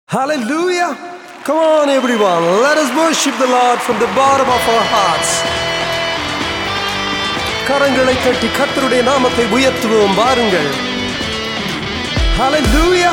Hallelujah. Come on, everyone. Let us worship the Lord from the bottom of our hearts. கரங்களை கட்டி கர்த்தருடைய நாமத்தை உயர்த்துவோம் வாருங்கள் Hallelujah.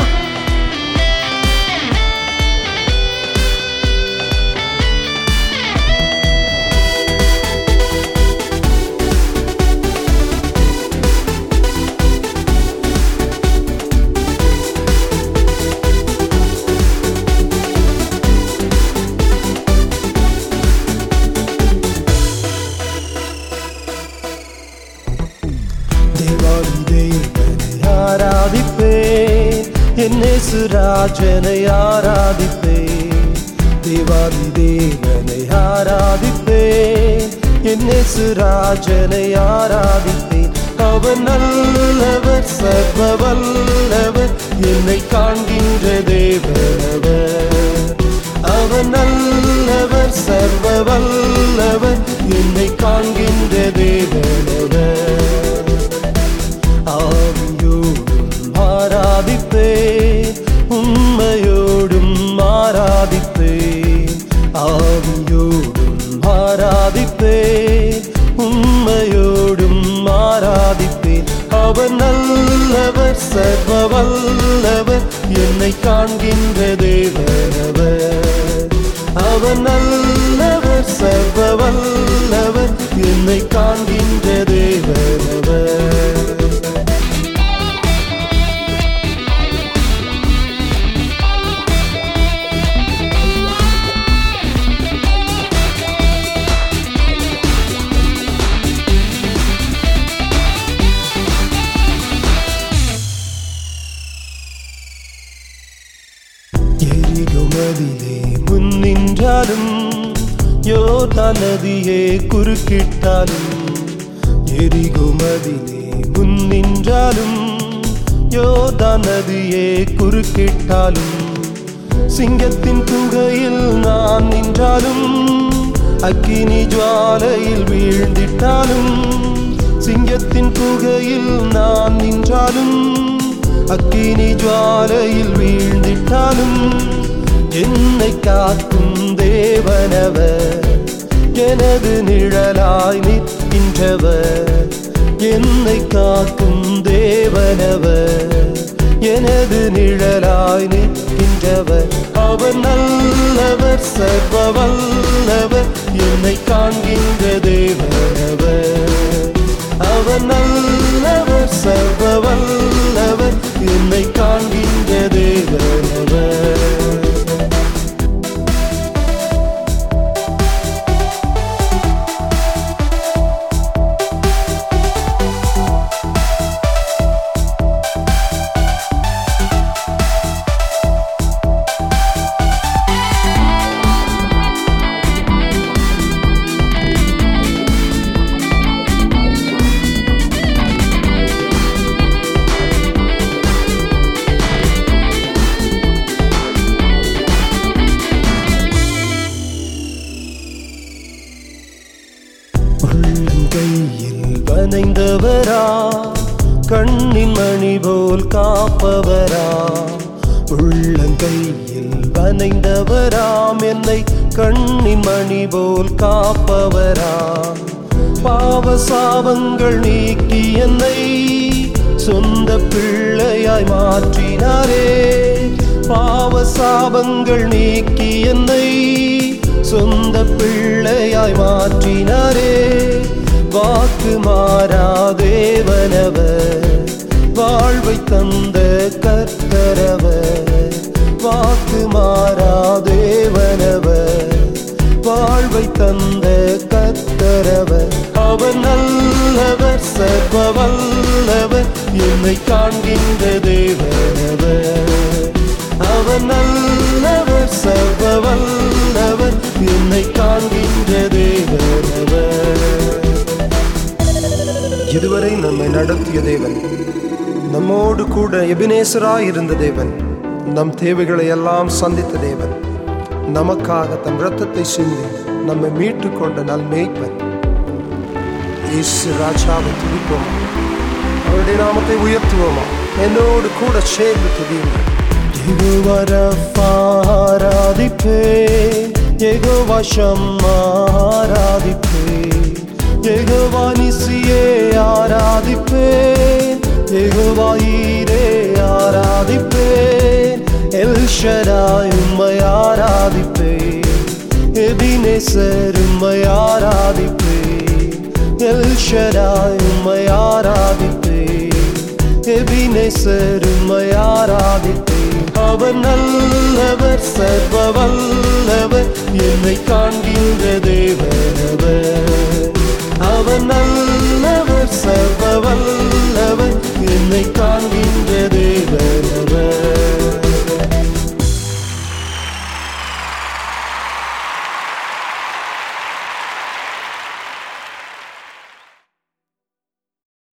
தேவாதி தேவனை ஆராதிப்பேன் என்னேசு ராஜனை ஆராதிப்பேன் தேவாதி தேவனை ஆராதிப்பேன் என்னேசு ராஜனை ஆராதிப்பேன் அவன் நல்லவர் சர்வ வல்லவர் என்னை காண்கின்ற தேவனவர் அவன் நல்லவர் சர்வ வல்லவர் என்னை காண்கின்ற தேவனவர் ஆவியோடும் ஆராதிப்பேன் உண்மையோடும் ஆராதிப்பேன் ஆவியோடும் ஆராதிப்பேன் உண்மையோடும் ஆராதிப்பேன் அவர் நல்லவர் சர்வ வல்லவர் என்னை காண்கின்ற தேவனவர் அவர் நல்லவர் சர்வ வல்லவர் என்னை காண்கின்ற தேவனவர் எரிகுமதிலே முன் நின்றாலும் யோர்தான் நதியே குறுக்கிட்டாலும் எரிகுமதிலே முன் நின்றாலும் யோர்தான் நதியே குறுக்கிட்டாலும் சிங்கத்தின் குகையில் நான் நின்றாலும் அக்கினி ஜுவாலையில் வீழ்ந்திட்டாலும் சிங்கத்தின் குகையில் நான் நின்றாலும் அக்கினி ஜுவாலையில் வீழ்ந்திட்டாலும் என்னை காக்கும் தேவனவர் எனது நிழலாய் நிற்கின்றவர் என்னை காக்கும் தேவனவர் எனது நிழலாய் நிற்கின்றவர் அவர் நல்லவர் சர்வ வல்லவர் என்னை காண்கின்ற தேவனவர் அவர் நல்லவர் சர்வ வல்லவர் என்னை காண்கின்ற தேவனவர் உள்ளங்கையில் வனைந்தவரா கண்ணின் மணி போல் காப்பவரா உள்ளங்கையில் வனைந்தவராம் என்னை கண்ணின் மணி போல் காப்பவரா பாவ சாபங்கள் நீக்கி என்னை சொந்த பிள்ளையாய் மாற்றினாரே பாவ சாபங்கள் நீக்கி என்னை சொந்த பிள்ளையாய் மாற்றினாரே வாக்கு மாறா தேவனவர் வாழ்வை தந்த கர்த்தரவர் வாக்கு மாறா தேவனவர் வாழ்வை தந்த கர்த்தரவர் அவர் நல்லவர் சர்வ வல்லவர் என்னை காண்கின்ற தேவனவர் அவர் நல்லவர் சர்வ வல்லவர் என்னை காண்கின்ற தேவனவர் இதுவரை நம்மை நடத்திய தேவன் நம்மோடு கூட எபினேசராய் இருந்த தேவன் நம் தேவைகளை எல்லாம் சந்தித்த தேவன் நமக்காக தன் இரத்தத்தை சிந்தி நம்மை மீட்டுக் கொண்ட நல் மேய்ப்பன் இயேசு ராஜாவை துதிப்போம் அவருடைய நாமத்தை உயர்த்துவோமா என்னோடு கூட சேர்ந்து துதியுங்கள் You are a ஆராதிப்பேன் யெகோவா ஷம்மா ஆராதிப்பேன் யெகோவா நிசியே ஆராதிப்பேன் யெகோவா ஈரே ஆராதிப்பேன் எல் ஷடாய் உம்மை ஆராதிப்பேன் எபினேசர் உம்மை ஆராதிப்பேன் எல் ஷடாய் உம்மை ஆராதிப்பேன் எபினேசர் உம்மை ஆராதிப்பேன் அவர் நல்லவர் சர்வ வல்லவர் என்னை காண்கின்ற தேவனவர் அவர் நல்லவர் சர்வ வல்லவர்